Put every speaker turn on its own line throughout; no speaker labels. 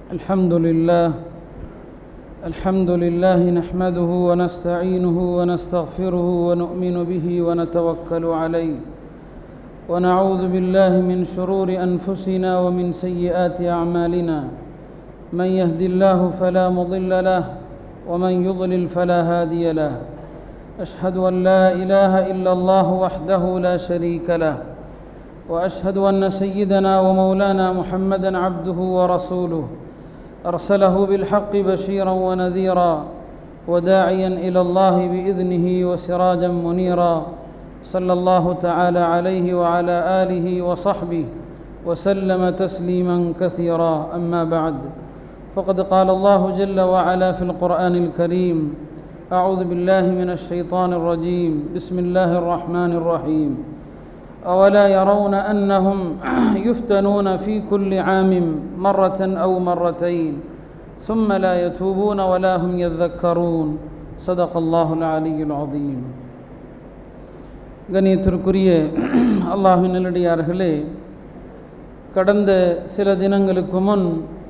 الحمد لله الحمد لله نحمده ونستعينه ونستغفره ونؤمن به ونتوكل عليه ونعوذ بالله من شرور أنفسنا ومن سيئات أعمالنا من يهد الله فلا مضل له ومن يضلل فلا هادي له أشهد أن لا إله إلا الله وحده لا شريك له وأشهد أن سيدنا ومولانا محمدا عبده ورسوله أرسله بالحق بشيرا ونذيرا وداعيا إلى الله بإذنه وسراجا منيرا صلى الله تعالى عليه وعلى آله وصحبه وسلم تسليما كثيرا أما بعد فقد قال الله جل وعلا في القرآن الكريم أعوذ بالله من الشيطان الرجيم بسم الله الرحمن الرحيم أولا يرون أنهم يفتنون في كل عام مرة أو مرتين ثم لا يتوبون ولا هم يذكرون صدق الله العلي العظيم கணியத்திற்குரிய அல்லாஹின் நல்லடியார்களே கடந்த சில தினங்களுக்கு முன்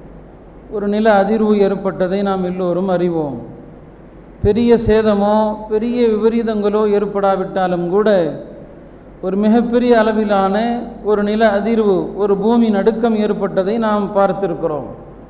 ஒரு நில அதிர்வு ஏற்பட்டதை நாம் எல்லோரும் அறிவோம் பெரிய சேதமோ பெரிய விபரீதங்களோ ஏற்படாவிட்டாலும் கூட ஒரு மிகப்பெரிய அளவிலான ஒரு நில அதிர்வு ஒரு பூமி நடுக்கம் ஏற்பட்டதை நாம் பார்த்திருக்கிறோம்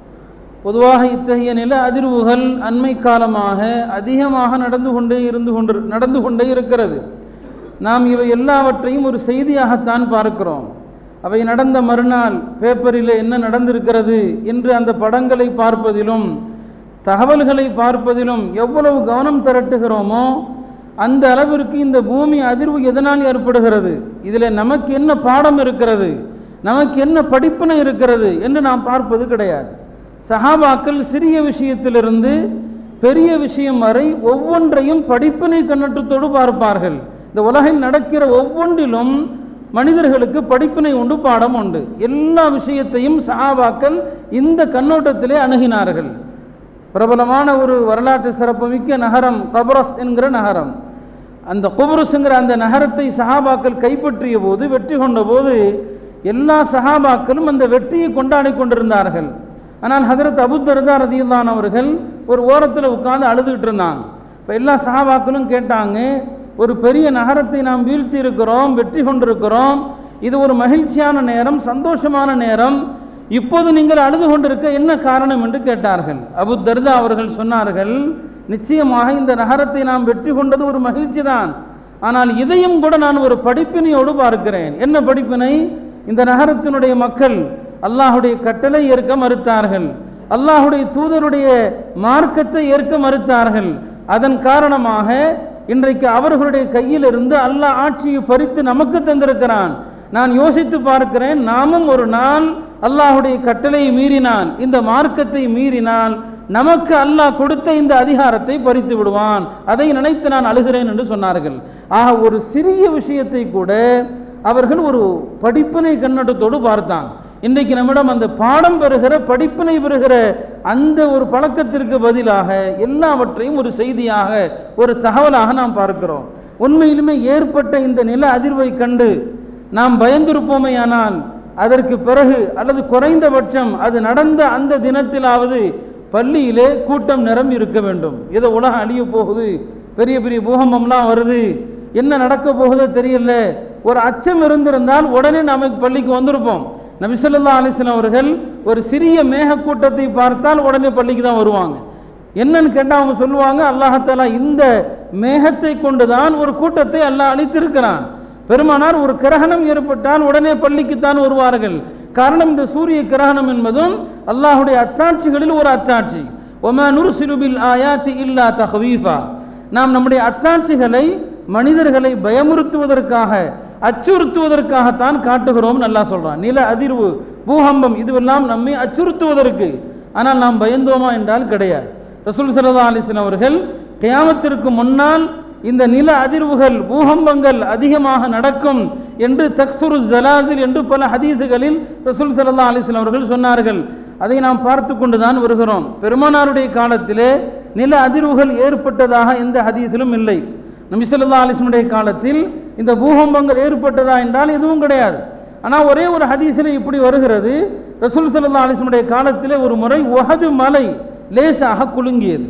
பொதுவாக இத்தகைய நில அதிர்வுகள் அண்மை காலமாக அதிகமாக நடந்து கொண்டே இருந்து கொண்டு நடந்து கொண்டே இருக்கிறது நாம் இவை எல்லாவற்றையும் ஒரு செய்தியாகத்தான் பார்க்கிறோம் அவை நடந்த மறுநாள் பேப்பரில் என்ன நடந்திருக்கிறது என்று அந்த படங்களை பார்ப்பதிலும் தகவல்களை பார்ப்பதிலும் எவ்வளவு கவனம் திரட்டுகிறோமோ அந்த அளவிற்கு இந்த பூமி அதிர்வு எதனால் ஏற்படுகிறது இதில் நமக்கு என்ன பாடம் இருக்கிறது நமக்கு என்ன படிப்பினை இருக்கிறது என்று நாம் பார்ப்பது கிடையாது சஹாபாக்கள் சிறிய விஷயத்திலிருந்து பெரிய விஷயம் வரை ஒவ்வொன்றையும் படிப்பினை கண்ணோட்டத்தோடு பார்ப்பார்கள் இந்த உலகில் நடக்கிற ஒவ்வொன்றிலும் மனிதர்களுக்கு படிப்பினை உண்டு பாடம் உண்டு எல்லா விஷயத்தையும் சஹாபாக்கள் இந்த கண்ணோட்டத்திலே அணுகினார்கள் பிரபலமான ஒரு வரலாற்று சிறப்புமிக்க நகரம் கபரஸ் என்கிற நகரம் அந்த குபுருஸுங்கிற அந்த நகரத்தை சஹாபாக்கள் கைப்பற்றிய போது வெற்றி கொண்ட போது எல்லா சஹாபாக்களும் அந்த வெற்றியை கொண்டாடி கொண்டிருந்தார்கள் ஆனால் ஹதரத் அபுத்தர்தா ரதியுல்லான் அவர்கள் ஒரு ஓரத்தில் உட்கார்ந்து அழுதுகிட்டு இருந்தாங்க இப்போ எல்லா சஹாபாக்களும் கேட்டாங்க ஒரு பெரிய நகரத்தை நாம் வீழ்த்தி இருக்கிறோம் வெற்றி கொண்டிருக்கிறோம் இது ஒரு மகிழ்ச்சியான நேரம் சந்தோஷமான நேரம் இப்போது நீங்கள் அழுது கொண்டிருக்க என்ன காரணம் என்று கேட்டார்கள் அபு தர்தா அவர்கள் சொன்னார்கள் நிச்சயமாக இந்த நகரத்தை நாம் வெற்றி கொண்டது ஒரு மகிழ்ச்சி தான் ஆனால் இதையும் கூட நான் ஒரு படிப்பினையோடு பார்க்கிறேன் என்ன படிப்பினை இந்த நகரத்தினுடைய மக்கள் அல்லாஹுடைய கட்டளை ஏற்க மறுத்தார்கள் அல்லாஹுடைய தூதருடைய மார்க்கத்தை ஏற்க மறுத்தார்கள் அதன் காரணமாக இன்றைக்கு அவர்களுடைய கையிலிருந்து அல்லாஹ் ஆட்சியை பறித்து நமக்கு தந்திருக்கிறான் நான் யோசித்து பார்க்கிறேன் நாமும் ஒரு நாள் அல்லாஹுடைய கட்டளையை மீறினால் இந்த மார்க்கத்தை மீறினால் நமக்கு அல்லாஹ் கொடுத்த இந்த அதிகாரத்தை பறித்து விடுவான் அதை நினைத்து நான் அழுகிறேன் என்று சொன்னார்கள் ஆக ஒரு சிறிய விஷயத்தை கூட அவர்கள் ஒரு படிப்பினை கண்ணோட்டத்தோடு பார்த்தான் இன்றைக்கு நம்மிடம் அந்த பாடம் பெறுகிற படிப்பினை பெறுகிற அந்த ஒரு பழக்கத்திற்கு பதிலாக எல்லாவற்றையும் ஒரு செய்தியாக ஒரு தகவலாக நாம் பார்க்கிறோம் உண்மையிலுமே ஏற்பட்ட இந்த நில அதிர்வை கண்டு நாம் பயந்திருப்போமேயானால் அதற்கு பிறகு அல்லது குறைந்தபட்சம் அது நடந்த அந்த தினத்திலாவது பள்ளியிலே கூட்டம் நிரம்பி இருக்க வேண்டும் ஏதோ உலகம் அழிய போகுது பெரிய பெரிய பூகம்பம்லாம் வருது என்ன நடக்க போகுதோ தெரியல ஒரு அச்சம் இருந்திருந்தால் உடனே நமக்கு பள்ளிக்கு வந்திருப்போம் நபிசல்லா அலிஸ்லாம் அவர்கள் ஒரு சிறிய மேக கூட்டத்தை பார்த்தால் உடனே பள்ளிக்கு தான் வருவாங்க என்னன்னு கேட்டால் அவங்க சொல்லுவாங்க அல்லாஹாலா இந்த மேகத்தை கொண்டுதான் ஒரு கூட்டத்தை அல்லாஹ் அளித்திருக்கிறான் பெருமானார் ஒரு கிரகணம் ஏற்பட்டால் உடனே பள்ளிக்குத்தான் வருவார்கள் காரணம் இந்த சூரிய கிரகணம் என்பதும் அல்லாஹுடைய அத்தாட்சிகளில் ஒரு அத்தாட்சி ஒமா நுர்சிலுபில் ஆயாத்தி இல்லா தஹவீஃபா நாம் நம்முடைய அத்தாட்சிகளை மனிதர்களை பயமுறுத்துவதற்காக அச்சுறுத்துவதற்காகத்தான் காட்டுகிறோம் நல்லா சொல்றான் நில அதிர்வு பூகம்பம் இதுவெல்லாம் நம்மை அச்சுறுத்துவதற்கு ஆனால் நாம் பயந்தோமா என்றால் கிடையாது ரசூல் சல்லா அலிஸ்லாம் அவர்கள் கியாமத்திற்கு முன்னால் இந்த நில அதிர்வுகள் பூகம்பங்கள் அதிகமாக நடக்கும் என்று தக்சுரு ஜலாசில் என்று பல ஹதீசுகளில் ரசூல் சல்லா அலிஸ்லாம் அவர்கள் சொன்னார்கள் அதை நாம் பார்த்து கொண்டுதான் வருகிறோம் பெருமானாருடைய காலத்திலே நில அதிர்வுகள் ஏற்பட்டதாக எந்த ஹதீஸிலும் இல்லை நபிசல்லா அலிஸ்முடைய காலத்தில் இந்த பூகம்பங்கள் ஏற்பட்டதா என்றால் எதுவும் கிடையாது ஆனால் ஒரே ஒரு ஹதீஸில் இப்படி வருகிறது ரசூல் சல்லா அலிஸ்முடைய காலத்திலே ஒரு முறை உஹது மலை லேசாக குலுங்கியது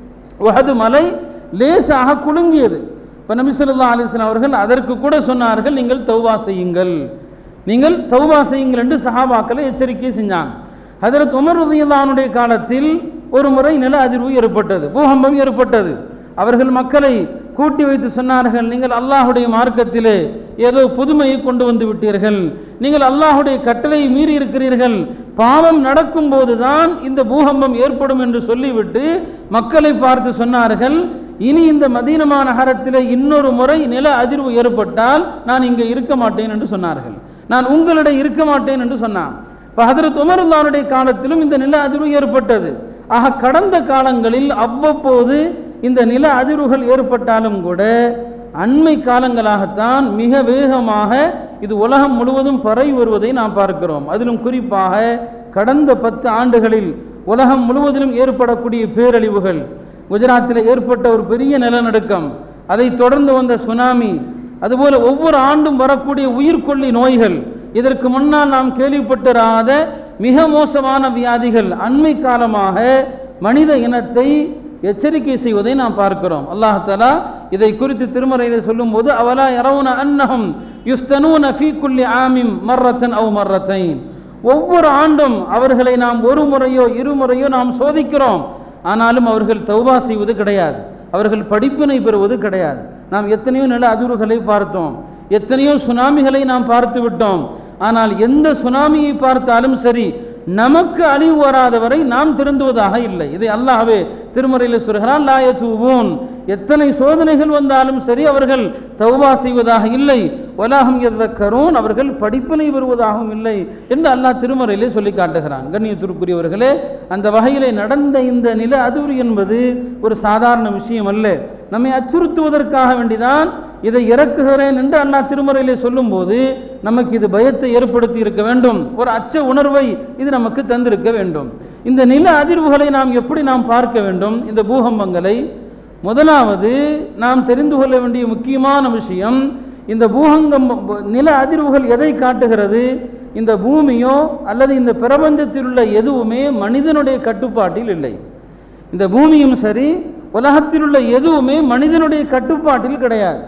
உஹது மலை லேசாக குலுங்கியது இப்போ நபி ஸல்லல்லாஹு அலைஹி வஸல்லம் அவர்கள் அதற்கு கூட சொன்னார்கள் நீங்கள் தௌபா செய்யுங்கள் நீங்கள் தௌபா செய்யுங்கள் என்று சஹாபாக்களை எச்சரிக்கை செஞ்சாங்க ஹதரத் உமர் ரதியல்லானுடைய காலத்தில் ஒரு முறை நில அதிர்வு ஏற்பட்டது பூகம்பம் ஏற்பட்டது அவர்கள் மக்களை கூட்டி வைத்து சொன்னார்கள் நீங்கள் அல்லாஹுடைய மார்க்கத்திலே ஏதோ புதுமையை கொண்டு வந்து விட்டீர்கள் நீங்கள் அல்லாஹுடைய கட்டளையை மீறி இருக்கிறீர்கள் பாவம் நடக்கும் போதுதான் இந்த பூகம்பம் ஏற்படும் என்று சொல்லிவிட்டு மக்களை பார்த்து சொன்னார்கள் இனி இந்த மதீனமா நகரத்திலே இன்னொரு முறை நில அதிர்வு ஏற்பட்டால் நான் இங்கே இருக்க மாட்டேன் என்று சொன்னார்கள் நான் உங்களிடம் இருக்க மாட்டேன் என்று சொன்னான் இப்போ ஹதரத் உமருல்லானுடைய காலத்திலும் இந்த நில அதிர்வு ஏற்பட்டது ஆக கடந்த காலங்களில் அவ்வப்போது இந்த நில அதிர்வுகள் ஏற்பட்டாலும் கூட அண்மை காலங்களாகத்தான் மிக வேகமாக இது உலகம் முழுவதும் பரவி வருவதை நாம் பார்க்கிறோம் அதிலும் குறிப்பாக கடந்த பத்து ஆண்டுகளில் உலகம் முழுவதிலும் ஏற்படக்கூடிய பேரழிவுகள் குஜராத்தில் ஏற்பட்ட ஒரு பெரிய நிலநடுக்கம் அதைத் தொடர்ந்து வந்த சுனாமி அதுபோல ஒவ்வொரு ஆண்டும் வரக்கூடிய உயிர்கொல்லி நோய்கள் இதற்கு முன்னால் நாம் கேள்விப்பட்டிராத மிக மோசமான வியாதிகள் அண்மை காலமாக மனித இனத்தை எச்சரிக்கை செய்வதை நாம் பார்க்கிறோம் அல்லாஹாலா இதை குறித்து திருமறையில் சொல்லும்போது அவலா யரவுன அன்னஹம் யுஸ்தனூன ஃபீ குல்லி ஆமிம் மர்ரத்தன் அவ் மர்ரத்தைன் ஒவ்வொரு ஆண்டும் அவர்களை நாம் ஒரு முறையோ இருமுறையோ நாம் சோதிக்கிறோம் ஆனாலும் அவர்கள் தௌபா செய்வது கிடையாது அவர்கள் படிப்பினை பெறுவது கிடையாது நாம் எத்தனையோ நில அதிர்வுகளை பார்த்தோம் எத்தனையோ சுனாமிகளை நாம் பார்த்து விட்டோம் ஆனால் எந்த சுனாமியை பார்த்தாலும் சரி நமக்கு அழிவு வராதவரை நாம் திருந்துவதாக இல்லை இதை அல்லாஹ்வே திருமறையில் சொல்கிறான் லாயத்தூவோன் எத்தனை சோதனைகள் வந்தாலும் சரி அவர்கள் தௌபா செய்வதாக இல்லை வலாகம் எதக்கரோன் அவர்கள் படிப்பினை பெறுவதாகவும் இல்லை என்று அல்லாஹ் திருமறையிலே சொல்லி காட்டுகிறான் கண்ணியத்திற்குரியவர்களே அந்த வகையிலே நடந்த இந்த நில அதிர்வு என்பது ஒரு சாதாரண விஷயம் அல்ல நம்மை அச்சுறுத்துவதற்காக வேண்டிதான் இதை இறக்குகிறேன் என்று அல்லாஹ் திருமறையிலே சொல்லும்போது நமக்கு இது பயத்தை ஏற்படுத்தி இருக்க வேண்டும் ஒரு அச்ச உணர்வை இது நமக்கு தந்திருக்க வேண்டும் இந்த நில அதிர்வுகளை நாம் எப்படி நாம் பார்க்க வேண்டும் இந்த பூகம்பங்களை முதலாவது நாம் தெரிந்து கொள்ள வேண்டிய முக்கியமான விஷயம் இந்த பூகங்கம் நில அதிர்வுகள் எதை காட்டுகிறது இந்த பூமியோ அல்லது இந்த பிரபஞ்சத்தில் உள்ள எதுவுமே மனிதனுடைய கட்டுப்பாட்டில் இல்லை இந்த பூமியும் சரி உலகத்தில் உள்ள எதுவுமே மனிதனுடைய கட்டுப்பாட்டில் கிடையாது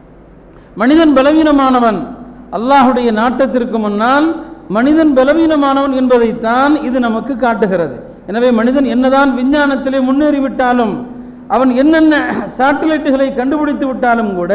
மனிதன் பலவீனமானவன் அல்லாஹுடைய நாட்டத்திற்கு முன்னால் மனிதன் பலவீனமானவன் என்பதைத்தான் இது நமக்கு காட்டுகிறது எனவே மனிதன் என்னதான் விஞ்ஞானத்திலே முன்னேறிவிட்டாலும் அவன் என்னென்ன சேட்டலைட்டுகளை கண்டுபிடித்து விட்டாலும் கூட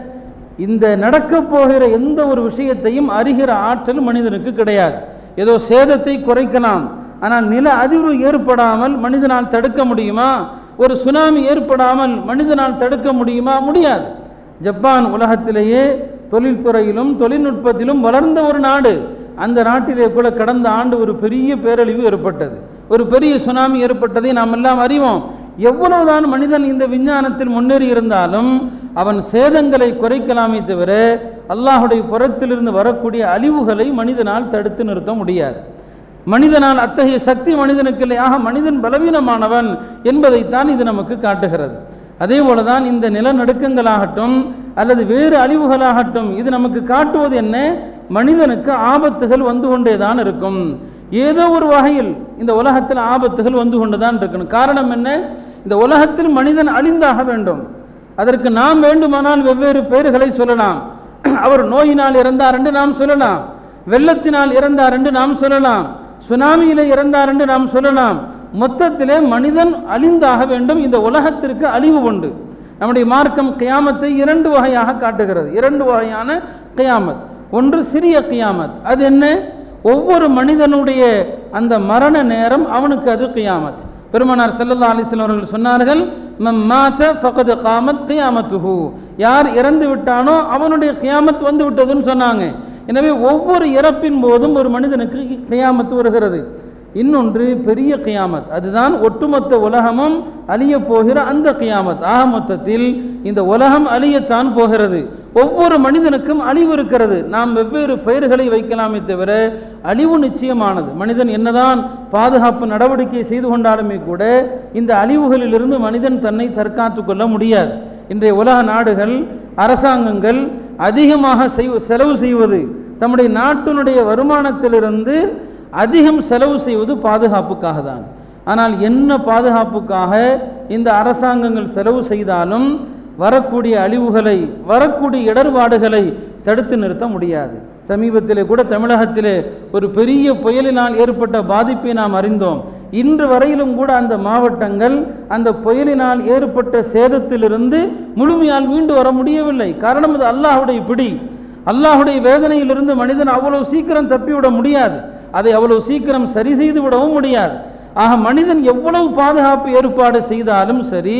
இந்த நடக்கப் போகிற எந்த ஒரு விஷயத்தையும் அறிகிற ஆற்றல் மனிதனுக்கு கிடையாது ஏதோ சேதத்தை குறைக்கலாம் ஆனால் நில அதிர்வு ஏற்படாமல் மனிதனால் தடுக்க முடியுமா ஒரு சுனாமி ஏற்படாமல் மனிதனால் தடுக்க முடியுமா முடியாது ஜப்பான் உலகத்திலேயே தொழில்துறையிலும் தொழில்நுட்பத்திலும் வளர்ந்த ஒரு நாடு அந்த நாட்டிலே கூட கடந்த ஆண்டு ஒரு பெரிய பேரழிவு ஏற்பட்டது ஒரு பெரிய சுனாமி ஏற்பட்டதை நாம் எல்லாம் அறிவோம் எவ்வளவுதான் மனிதன் இந்த விஞ்ஞானத்தில் முன்னேறி இருந்தாலும் அவன் சேதங்களை குறைக்கலாமே தவிர அல்லாஹுடைய புறத்திலிருந்து வரக்கூடிய அழிவுகளை மனிதனால் தடுத்து நிறுத்த முடியாது மனிதனால் அத்தகைய சக்தி மனிதனுக்கு இல்லையாக மனிதன் பலவீனமானவன் என்பதைத்தான் இது நமக்கு காட்டுகிறது அதே போலதான் இந்த நிலநடுக்கங்களாகட்டும் அல்லது வேறு அழிவுகளாகட்டும் இது நமக்கு காட்டுவது என்ன மனிதனுக்கு ஆபத்துகள் வந்து கொண்டேதான் இருக்கும் ஏதோ ஒரு வகையில் இந்த உலகத்தில் ஆபத்துகள் வந்து கொண்டுதான் இருக்கணும் காரணம் என்ன இந்த உலகத்தில் மனிதன் அழிந்தாக வேண்டும் அதற்கு நாம் வேண்டுமானால் வெவ்வேறு பெயர்களை சொல்லலாம் அவர் நோயினால் இறந்தார் என்று நாம் சொல்லலாம் வெள்ளத்தினால் இறந்தார் என்று நாம் சொல்லலாம் சுனாமியிலே இறந்தார் என்று நாம் சொல்லலாம் மொத்தத்திலே மனிதன் அழிந்தாக வேண்டும் இந்த உலகத்திற்கு அழிவு உண்டு நம்முடைய மார்க்கம் கியாமத்தை இரண்டு வகையாக காட்டுகிறது இரண்டு வகையான கியாமத் ஒன்று சிறிய கியாமத் அது என்ன ஒவ்வொரு மனிதனுடைய அந்த மரண நேரம் அவனுக்கு அது கியாமத் பெருமனார் செல்லல்லா அலிஸ்லாம் அவர்கள் சொன்னார்கள் மம் மாத ஃபகது காமத் கியாமத்துஹு யார் இறந்து விட்டானோ அவனுடைய கியாமத் வந்து விட்டதுன்னு சொன்னாங்க எனவே ஒவ்வொரு இறப்பின் போதும் ஒரு மனிதனுக்கு கியாமத்து வருகிறது இன்னொன்று பெரிய கியாமத் அதுதான் ஒட்டுமொத்த உலகமும் அழிய போகிற அந்த கியாமத் ஆக மொத்தத்தில் இந்த உலகம் அழியத்தான் போகிறது ஒவ்வொரு மனிதனுக்கும் அழிவு இருக்கிறது நாம் வெவ்வேறு பெயர்களை வைக்கலாமே தவிர அழிவு நிச்சயமானது மனிதன் என்னதான் பாதுகாப்பு நடவடிக்கை செய்து கொண்டாலுமே கூட இந்த அழிவுகளிலிருந்து மனிதன் தன்னை தற்காத்து கொள்ள முடியாது இன்றைய உலக நாடுகள் அரசாங்கங்கள் அதிகமாக செய் செலவு செய்வது தம்முடைய நாட்டினுடைய வருமானத்திலிருந்து அதிகம் செலவு செய்வது பாதுகாப்புக்காக தான் ஆனால் என்ன பாதுகாப்புக்காக இந்த அரசாங்கங்கள் செலவு செய்தாலும் வரக்கூடிய அழிவுகளை வரக்கூடிய இடர்பாடுகளை தடுத்து நிறுத்த முடியாது சமீபத்திலே கூட தமிழகத்திலே ஒரு பெரிய புயலினால் ஏற்பட்ட பாதிப்பை நாம் அறிந்தோம் இன்று வரையிலும் கூட அந்த மாவட்டங்கள் அந்த புயலினால் ஏற்பட்ட சேதத்திலிருந்து முழுமையால் மீண்டு வர முடியவில்லை காரணம் அது அல்லாஹுடைய பிடி அல்லாஹுடைய வேதனையிலிருந்து மனிதன் அவ்வளவு சீக்கிரம் தப்பிவிட முடியாது அதை அவ்வளவு சீக்கிரம் சரி செய்து விடவும் முடியாது ஆக மனிதன் எவ்வளவு பாதுகாப்பு ஏற்பாடு செய்தாலும் சரி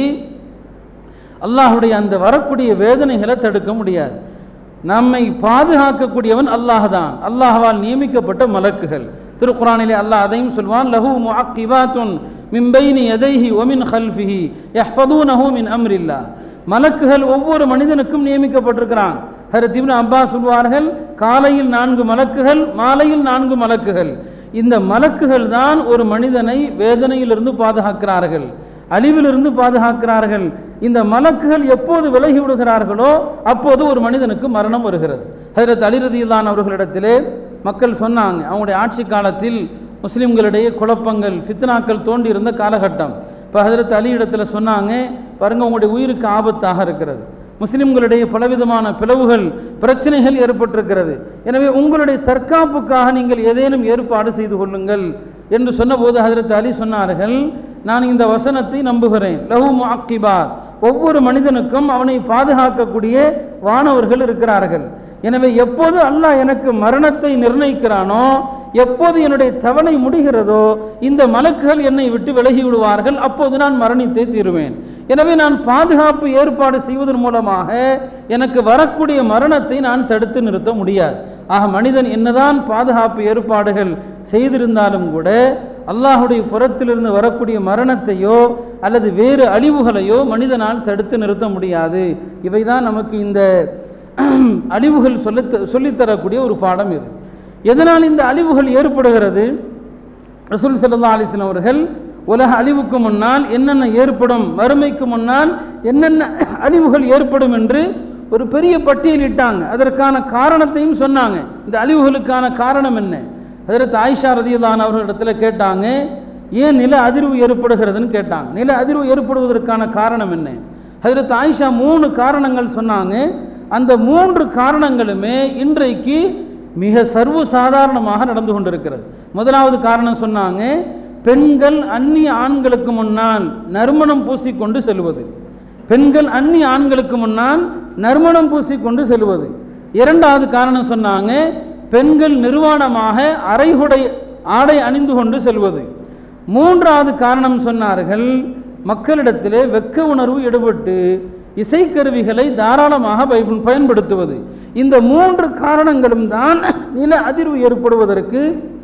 அல்லாஹுடைய அந்த வரக்கூடிய வேதனைகளை தடுக்க முடியாது நம்மை பாதுகாக்கக்கூடியவன் அல்லாஹ் தான் அல்லாஹ்வால் நியமிக்கப்பட்ட மலக்குகள் திருக்குறானிலே அல்லாஹ் அதையும் சொல்வான் லஹு முஅக்கிபாத்துன் மின் பைனி யதைஹி ஒமின் ஹல்ஃபிஹி யஹ்ஃபதூனஹு மின் அம்ரில்லா மலக்குகள் ஒவ்வொரு மனிதனுக்கும் நியமிக்கப்பட்டிருக்கிறான் ஹரத் இப்னு அப்பாஸ் சொல்வார்கள் காலையில் நான்கு மலக்குகள் மாலையில் நான்கு மலக்குகள் இந்த மலக்குகள் தான் ஒரு மனிதனை வேதனையிலிருந்து பாதுகாக்கிறார்கள் அழிவிலிருந்து பாதுகாக்கிறார்கள் இந்த மலக்குகள் எப்போது விலகி விடுகிறார்களோ அப்போது ஒரு மனிதனுக்கு மரணம் வருகிறது ஹஜரத் அலிரதியில்லான் அவர்களிடத்திலே மக்கள் சொன்னாங்க அவங்களுடைய ஆட்சி காலத்தில் முஸ்லிம்களிடையே குழப்பங்கள் ஃபித்னாக்கள் தோண்டி இருந்த காலகட்டம் இப்போ ஹஜரத் அலி இடத்துல சொன்னாங்க பாருங்க உங்களுடைய உயிருக்கு ஆபத்தாக இருக்கிறது முஸ்லிம்களிடையே பலவிதமான பிளவுகள் பிரச்சனைகள் ஏற்பட்டிருக்கிறது எனவே உங்களுடைய தற்காப்புக்காக நீங்கள் ஏதேனும் ஏற்பாடு செய்து கொள்ளுங்கள் என்று சொன்னபோது ஹஜரத் அலி சொன்னார்கள் நான் இந்த வசனத்தை நம்புகிறேன் லஹு முஅக்கிபார் ஒவ்வொரு மனிதனுக்கும் அவனை பாதுகாக்கக்கூடிய வானவர்கள் இருக்கிறார்கள் எனவே எப்போது அல்லாஹ் எனக்கு மரணத்தை நிர்ணயிக்கிறானோ எப்போது என்னுடைய தவணை முடிகிறதோ இந்த மலக்குகள் என்னை விட்டு விலகி விடுவார்கள் அப்போது நான் மரணித்தே தீருவேன் எனவே நான் பாதுகாப்பு ஏற்பாடு செய்வதன் மூலமாக எனக்கு வரக்கூடிய மரணத்தை நான் தடுத்து நிறுத்த முடியாது ஆக மனிதன் என்னதான் பாதுகாப்பு ஏற்பாடுகள் செய்திருந்தாலும் கூட அல்லாஹுடைய புறத்திலிருந்து வரக்கூடிய மரணத்தையோ அல்லது வேறு அழிவுகளையோ மனிதனால் தடுத்து நிறுத்த முடியாது இவைதான் நமக்கு இந்த அழிவுகள் சொல்ல சொல்லித்தரக்கூடிய ஒரு பாடம் இது எதனால் இந்த அழிவுகள் ஏற்படுகிறது ரசூல் சல்லா அலிஸ்லாம் அவர்கள் உலக அழிவுக்கு முன்னால் என்னென்ன ஏற்படும் வறுமைக்கு முன்னால் என்னென்ன அழிவுகள் ஏற்படும் என்று ஒரு பெரிய பட்டியலிட்டாங்க அதற்கான காரணத்தையும் சொன்னாங்க இந்த அழிவுகளுக்கான காரணம் என்ன அதற்கு ஆயிஷா ரதியுல்லான் அவர்களிடத்தில் கேட்டாங்க ஏன் நில அதிர்வு ஏற்படுகிறதுன்னு கேட்டாங்க நில அதிர்வு ஏற்படுவதற்கான காரணம் என்ன அதற்கு ஆயிஷா மூணு காரணங்கள் சொன்னாங்க அந்த மூன்று காரணங்களுமே இன்றைக்கு மிக சர்வ சாதாரணமாக நடந்து கொண்டிருக்கிறது முதலாவது காரணம் சொன்னாங்க பெண்கள் அந்நிய ஆண்களுக்கு முன்னால் நறுமணம் பூசிக்கொண்டு செல்வது பெண்கள் அந்நிய ஆண்களுக்கு முன்னால் நறுமணம் பூசிக்கொண்டு செல்வது இரண்டாவது காரணம் சொன்னாங்க பெண்கள் நிர்வாணமாக அரைகுடை ஆடை அணிந்து கொண்டு செல்வது மூன்றாவது காரணம் சொன்னார்கள் மக்களிடத்திலே வெக்க உணர்வு ஈடுபட்டு இசைக்கருவிகளை தாராளமாக பயன்படுத்துவது இந்த மூன்று காரணங்களும் தான் நில அதிர்வு ஏற்படுவதற்கு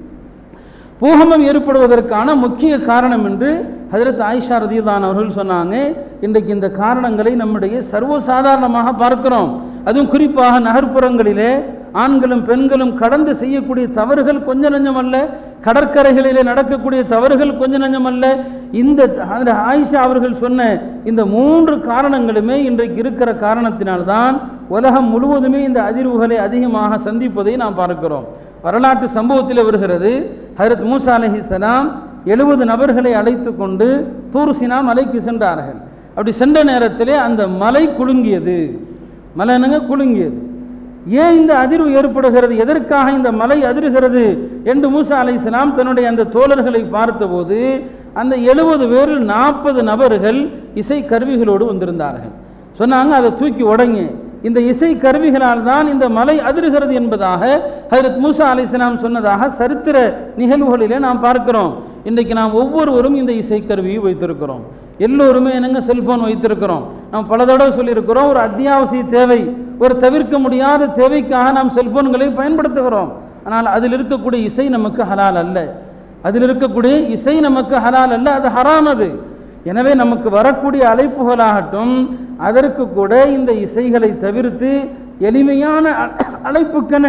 பூகம்பம் ஏற்படுவதற்கான முக்கிய காரணம் என்று ஹஜரத் ஆயிஷா ரதிதான் அவர்கள் சொன்னாங்க இன்றைக்கு இந்த காரணங்களை நம்முடைய சர்வசாதாரணமாக பார்க்கிறோம் அதுவும் குறிப்பாக நகர்ப்புறங்களிலே ஆண்களும் பெண்களும் கடந்து செய்யக்கூடிய தவறுகள் கொஞ்ச நஞ்சம் அல்ல கடற்கரைகளிலே நடக்கக்கூடிய தவறுகள் கொஞ்ச நஞ்சம் அல்ல இந்த ஆயிஷா அவர்கள் சொன்ன இந்த மூன்று காரணங்களுமே இன்றைக்கு இருக்கிற காரணத்தினால்தான் உலகம் முழுவதுமே இந்த அதிர்வுகளை அதிகமாக சந்திப்பதை நாம் பார்க்கிறோம் வரலாற்று சம்பவத்தில் வருகிறது ஹரத் மூசா அலஹி சலாம் எழுபது நபர்களை அழைத்து கொண்டு தூர் சினா மலைக்கு சென்றார்கள் அப்படி சென்ற நேரத்திலே அந்த மலை குலுங்கியது மலை என்னங்க குலுங்கியது ஏன் இந்த அதிர்வு ஏற்படுகிறது எதற்காக இந்த மலை அதிர்கிறது என்று மூசா அலை இஸ்லாம் தன்னுடைய அந்த தோழர்களை பார்த்தபோது அந்த எழுபது பேரில் நாற்பது நபர்கள் இசை கருவிகளோடு வந்திருந்தார்கள் சொன்னாங்க அதை தூக்கி உடங்க இந்த இசை கருவிகளால் தான் இந்த மலை அதிர்கிறது என்பதாக ஹஜரத் மூசா அலி இஸ்லாம் சொன்னதாக சரித்திர நிகழ்வுகளிலே நாம் பார்க்கிறோம் இன்றைக்கு நாம் ஒவ்வொருவரும் இந்த இசை கருவியை வைத்திருக்கிறோம் எல்லோருமே என்னங்க செல்போன் வைத்திருக்கிறோம் நாம் பல தடவை சொல்லியிருக்கிறோம் ஒரு அத்தியாவசிய தேவை ஒரு தவிர்க்க முடியாத தேவைக்காக நாம் செல்போன்களை பயன்படுத்துகிறோம் ஆனால் அதில் இருக்கக்கூடிய இசை நமக்கு ஹலால் அல்ல அதில் இருக்கக்கூடிய இசை நமக்கு ஹலால் அல்ல அது ஹராம் அது எனவே நமக்கு வரக்கூடிய அழைப்புகளாகட்டும் அதற்கு கூட இந்த இசைகளை தவிர்த்து எளிமையான அழைப்புக்கென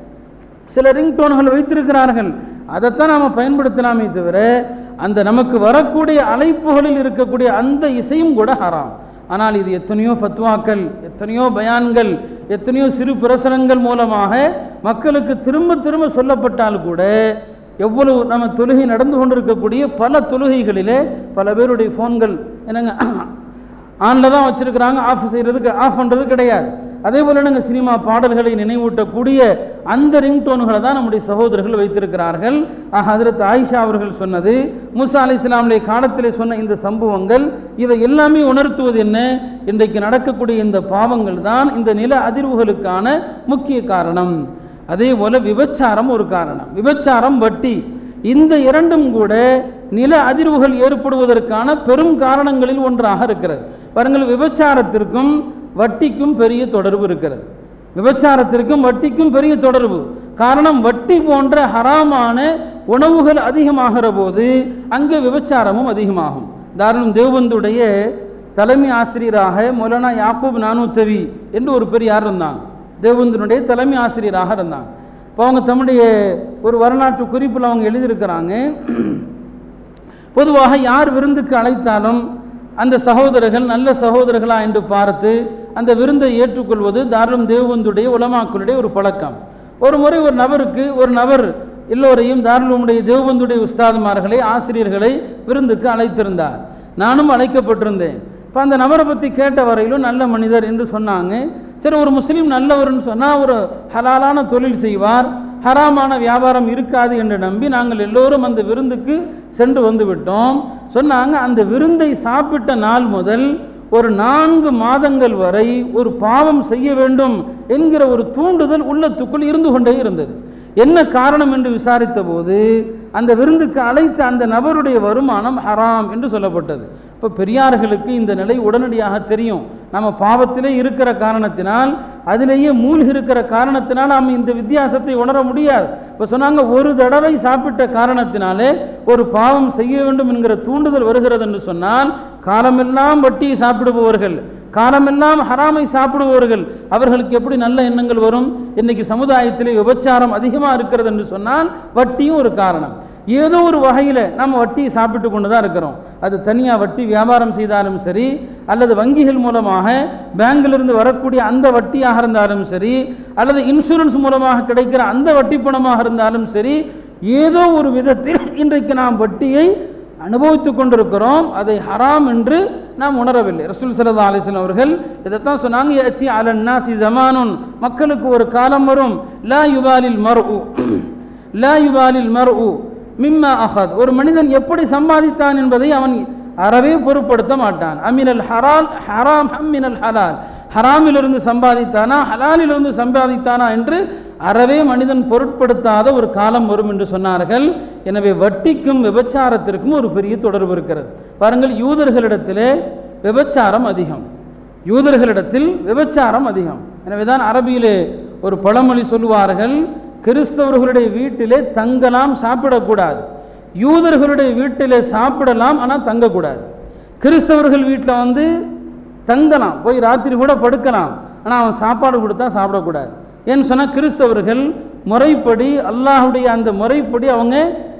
சில ரிங்டோன்கள் வைத்திருக்கிறார்கள் அதைத்தான் நாம் பயன்படுத்தலாமே தவிர அந்த நமக்கு வரக்கூடிய அழைப்புகளில் இருக்கக்கூடிய அந்த இசையும் கூட ஹராம் ஆனால் இது எத்தனையோ ஃபத்வாக்கள் எத்தனையோ பயான்கள் எத்தனையோ சிறு பிரசனங்கள் மூலமாக மக்களுக்கு திரும்ப திரும்ப சொல்லப்பட்டால் கூட எவ்வளவு நம்ம தொழுகை நடந்து கொண்டிருக்கக்கூடிய பல தொழுகைகளிலே பல பேருடைய ஃபோன்கள் என்னங்க ஆனில் தான் வச்சுருக்கிறாங்க ஆஃப் செய்கிறதுக்கு ஆஃப் பண்ணுறது கிடையாது அதே போல் நாங்கள் சினிமா பாடல்களை நினைவூட்டக்கூடிய அந்த ரிங்டோன்களை தான் நம்முடைய சகோதரர்கள் வைத்திருக்கிறார்கள் ஹதரத் ஆயிஷா அவர்கள் சொன்னது மூசா அலி இஸ்லாமுடைய காலத்திலே சொன்ன இந்த சம்பவங்கள் இவை எல்லாமே உணர்த்துவது என்ன இன்றைக்கு நடக்கக்கூடிய இந்த பாவங்கள் தான் இந்த நில அதிர்வுகளுக்கான முக்கிய காரணம் அதே போல விபச்சாரம் ஒரு காரணம் விபச்சாரம் வட்டி இந்த இரண்டும் கூட நில அதிர்வுகள் ஏற்படுவதற்கான பெரும் காரணங்களில் ஒன்றாக இருக்கிறது பாருங்கள் விபச்சாரத்திற்கும் வட்டிக்கும் பெரிய தொடர்பு இருக்கிறது விபச்சாரத்திற்கும் வட்டிக்கும் பெரிய தொடர்பு காரணம் வட்டி போன்ற ஹராமான உணவுகள் அதிகமாகிற போது அங்கே விபச்சாரமும் அதிகமாகும் தாராளம் தேவந்துடைய தலைமை ஆசிரியராக மௌலானா யாக்கூப் நானூத்தவி என்று ஒரு பெரியார் இருந்தாங்க தேவந்தனுடைய தலைமை ஆசிரியராக இருந்தாங்க இப்போ அவங்க தம்முடைய ஒரு வரலாற்று குறிப்பில் அவங்க எழுதியிருக்கிறாங்க பொதுவாக யார் விருந்துக்கு அழைத்தாலும் அந்த சகோதரர்கள் நல்ல சகோதரர்களா என்று பார்த்து அந்த விருந்தை ஏற்றுக்கொள்வது தாராளம் தேவந்துடைய உலமாக்களுடைய ஒரு பழக்கம் ஒரு முறை ஒரு நபருக்கு ஒரு நபர் எல்லோரையும் தாராளமுடைய தேவபந்துடைய உஸ்தாதுமார்களை ஆசிரியர்களை விருந்துக்கு அழைத்திருந்தார் நானும் அழைக்கப்பட்டிருந்தேன் இப்போ அந்த நபரை பற்றி கேட்ட வரையிலும் நல்ல மனிதர் என்று சொன்னாங்க சரி ஒரு முஸ்லீம் நல்லவர்னு சொன்னால் ஒரு ஹலாலான தொழில் செய்வார் ஹராமான வியாபாரம் இருக்காது என்று நம்பி நாங்கள் எல்லோரும் அந்த விருந்துக்கு சென்று வந்து விட்டோம் சொன்னாங்க அந்த விருந்தை சாப்பிட்ட நாள் முதல் ஒரு நான்கு மாதங்கள் வரை ஒரு பாவம் செய்ய வேண்டும் என்கிற ஒரு தூண்டுதல் உள்ளத்துக்குள் இருந்து கொண்டே இருந்தது என்ன காரணம் என்று விசாரித்த போது அந்த விருந்துக்கு அழைத்த அந்த நபருடைய வருமானம் ஹராம் என்று சொல்லப்பட்டது இப்போ பெரியார்களுக்கு இந்த நிலை உடனடியாக தெரியும் நம்ம பாவத்திலே இருக்கிற காரணத்தினால் அதிலேயே மூழ்கி இருக்கிற காரணத்தினால் நாம் இந்த வித்தியாசத்தை உணர முடியாது இப்போ சொன்னாங்க ஒரு தடவை சாப்பிட்ட காரணத்தினாலே ஒரு பாவம் செய்ய வேண்டும் என்கிற தூண்டுதல் வருகிறது என்று சொன்னால் காலமெல்லாம் வட்டியை சாப்பிடுபவர்கள் காலமெல்லாம் ஹராமை சாப்பிடுபவர்கள் அவர்களுக்கு எப்படி நல்ல எண்ணங்கள் வரும் இன்னைக்கு சமுதாயத்திலே விபச்சாரம் அதிகமாக இருக்கிறது என்று சொன்னால் வட்டியும் ஒரு காரணம் ஏதோ ஒரு வகையில் நம்ம வட்டியை சாப்பிட்டு கொண்டு தான் இருக்கிறோம் அது தனியாக வட்டி வியாபாரம் செய்தாலும் சரி அல்லது வங்கிகள் மூலமாக பேங்கிலிருந்து வரக்கூடிய அந்த வட்டியாக இருந்தாலும் சரி அல்லது இன்சூரன்ஸ் மூலமாக கிடைக்கிற அந்த வட்டி பணமாக இருந்தாலும் சரி ஏதோ ஒரு விதத்தில் இன்றைக்கு நாம் வட்டியை அனுபவித்துக் கொண்டிருக்கிறோம் அதை ஹராம் என்று நாம் உணரவில்லை ரசூல் சல்லா அலிஸ்லாம் அவர்கள் இதைத்தான் சொன்னாங்க "யஅதி அலன் நாசி ஜமானுன் மக்களுக்கு ஒரு காலம் வரும் லா யுபாலில் மர்உ லா யுபாலில் மர்உ மிம்மா அஹத் ஒரு மனிதன் எப்படி சம்பாதித்தான் என்பதை அவன் அறவே பொருட்படுத்த மாட்டான் அமினல் ஹரால் ஹராம் அம்மினல் ஹலால் ஹராமிலிருந்து சம்பாதித்தானா ஹலாலிலிருந்து சம்பாதித்தானா என்று அறவே மனிதன் பொருட்படுத்தாத ஒரு காலம் வரும் என்று சொன்னார்கள் எனவே வட்டிக்கும் விபச்சாரத்திற்கும் ஒரு பெரிய தொடர்பு இருக்கிறது பாருங்கள் யூதர்களிடத்திலே விபச்சாரம் அதிகம் யூதர்களிடத்தில் விபச்சாரம் அதிகம் எனவேதான் அரபியிலே ஒரு பழமொழி சொல்லுவார்கள் கிறிஸ்தவர்களுடைய வீட்டிலே தங்கலாம் சாப்பிடக்கூடாது யூதர்களுடைய வீட்டிலே சாப்பிடலாம் ஆனால் தங்கக்கூடாது கிறிஸ்தவர்கள் வீட்டில் வந்து தங்கலாம் போய் ராத்திரி கூட படுக்கலாம் ஆனால் அவன் சாப்பாடு கொடுத்தா சாப்பிடக்கூடாது ஏன்னு சொன்னால் கிறிஸ்தவர்கள் முறைப்படி அல்லாஹுடைய அந்த முறைப்படி அவங்க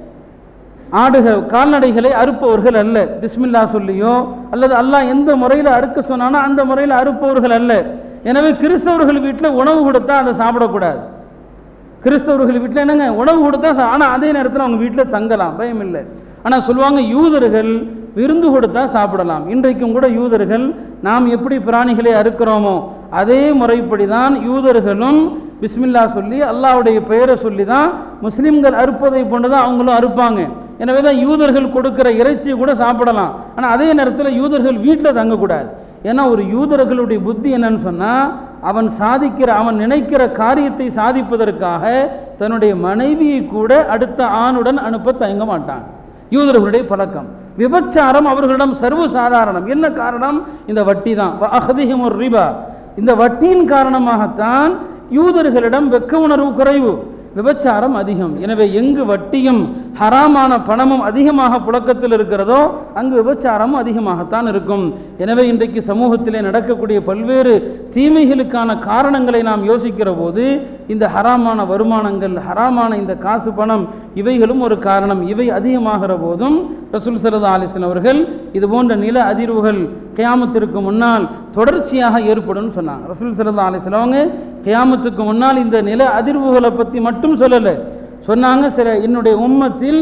ஆடுக கால்நடைகளை அறுப்பவர்கள் அல்ல பிஸ்மில்லா சொல்லியோ அல்லது அல்லாஹ் எந்த முறையில் அறுக்க சொன்னானோ அந்த முறையில் அறுப்பவர்கள் அல்ல எனவே கிறிஸ்தவர்கள் வீட்டில் உணவு கொடுத்தா அதை சாப்பிடக்கூடாது கிறிஸ்தவர்கள் வீட்டில் என்னங்க உணவு கொடுத்தா சா- ஆனா அதே நேரத்தில் அவங்க வீட்டில் தங்கலாம் பயம் இல்லை ஆனால் சொல்லுவாங்க யூதர்கள் விருந்து கொடுத்தா சாப்பிடலாம் இன்றைக்கும் கூட யூதர்கள் நாம் எப்படி பிராணிகளை அறுக்கிறோமோ அதே முறைப்படி தான் யூதர்களும் பிஸ்மில்லா சொல்லி அல்லாஹ்வுடைய பெயரை சொல்லி தான் முஸ்லிம்கள் அறுப்பதை போன்று தான் அவங்களும் அறுப்பாங்க எனவே தான் யூதர்கள் கொடுக்கிற இறைச்சியை கூட சாப்பிடலாம் ஆனால் அதே நேரத்தில் யூதர்கள் வீட்டில் தங்கக்கூடாது ஏன்னா ஒரு யூதர்களுடைய புத்தி என்னன்னு சொன்னால் அவன் சாதிக்கிற அவன் நினைக்கிற காரியத்தை சாதிப்பதற்காக தன்னுடைய மனைவியை கூட அடுத்த ஆணுடன் அனுப்ப தயங்க மாட்டான் யூதர்களுடைய பழக்கம் விபச்சாரம் அவர்களிடம் சர்வ சாதாரணம் என்ன காரணம் இந்த வட்டி தான் அகதிகம் ஒரு ரிபா இந்த வட்டியின் காரணமாகத்தான் யூதர்களிடம் வெக்க உணர்வு குறைவு விபச்சாரம் அதிகம் எனவே எங்கு வட்டியும் ஹராமான பணமும் அதிகமாக புழக்கத்தில் இருக்கிறதோ அங்கு விபச்சாரமும் அதிகமாகத்தான் இருக்கும் எனவே இன்றைக்கு சமூகத்திலே நடக்கக்கூடிய பல்வேறு தீமைகளுக்கான காரணங்களை நாம் யோசிக்கிற போது இந்த ஹராமான வருமானங்கள் ஹராமான இந்த காசு பணம் இவைகளும் ஒரு காரணம் இவை அதிகமாகிற போதும் ரசூல் சல்லா அலிஸ்லாம் அவர்கள் இது போன்ற நில அதிர்வுகள் கியாமத்திற்கு முன்னால் தொடர்ச்சியாக ஏற்படும் சொன்னாங்க ரசூல் சல்லா அலிஸ்லவங்க கியாமத்துக்கு முன்னால் இந்த நில அதிர்வுகளை பற்றி மட்டும் சொல்லலை சொன்னாங்க சில என்னுடைய உம்மத்தில்